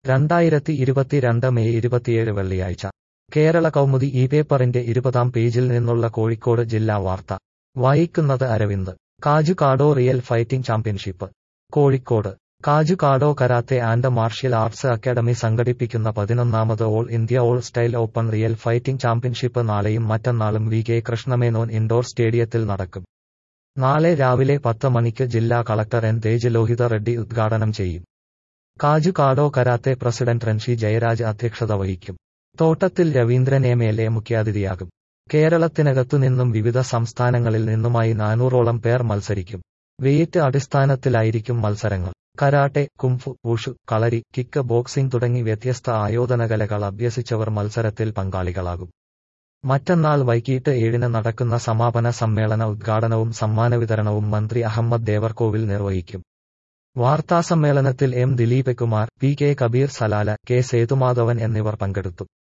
രണ്ടായിരത്തി ഇരുപത്തിരണ്ട് മെയ് ഇരുപത്തിയേഴ് വെള്ളിയാഴ്ച കേരള കൗമുദി ഈ പേപ്പറിന്റെ ഇരുപതാം പേജിൽ നിന്നുള്ള കോഴിക്കോട് ജില്ലാ വാർത്ത വായിക്കുന്നത് അരവിന്ദ് കാജുകാഡോ റിയൽ ഫൈറ്റിംഗ് ചാമ്പ്യൻഷിപ്പ് കോഴിക്കോട് കാജുകാഡോ karate and martial arts academy സംഘടിപ്പിക്കുന്ന പതിനൊന്നാമത് all India all style open real fighting championship നാളെയും മറ്റന്നാളും വി കെ കൃഷ്ണമേനോൻ ഇൻഡോർ സ്റ്റേഡിയത്തിൽ നടക്കും നാളെ രാവിലെ പത്ത് മണിക്ക് ജില്ലാ കളക്ടർ എൻ തേജ് ലോഹിത റെഡ്ഡി ഉദ്ഘാടനം ചെയ്യും കാജുകാഡോ കരാത്തെ പ്രസിഡന്റ് റൻഷി ജയരാജ് അധ്യക്ഷത വഹിക്കും തോട്ടത്തിൽ രവീന്ദ്രൻ എം എൽ എ മുഖ്യാതിഥിയാകും കേരളത്തിനകത്തുനിന്നും വിവിധ സംസ്ഥാനങ്ങളിൽ നിന്നുമായി നാനൂറോളം പേർ മത്സരിക്കും വെയിറ്റ് അടിസ്ഥാനത്തിലായിരിക്കും മത്സരങ്ങൾ karate kung fu wushu kalari kickboxing തുടങ്ങി വ്യത്യസ്ത ആയോധനകലകൾ അഭ്യസിച്ചവർ മത്സരത്തിൽ പങ്കാളികളാകും മറ്റന്നാൾ വൈകിട്ട് ഏഴിന് നടക്കുന്ന സമാപന സമ്മേളന ഉദ്ഘാടനവും സമ്മാനവിതരണവും മന്ത്രി അഹമ്മദ് ദേവർകോവിൽ നിർവഹിക്കും വാർത്താസമ്മേളനത്തിൽ M Dileep Kumar P K Kabeer Salala K Sethumadhavan എന്നിവർ പങ്കെടുത്തു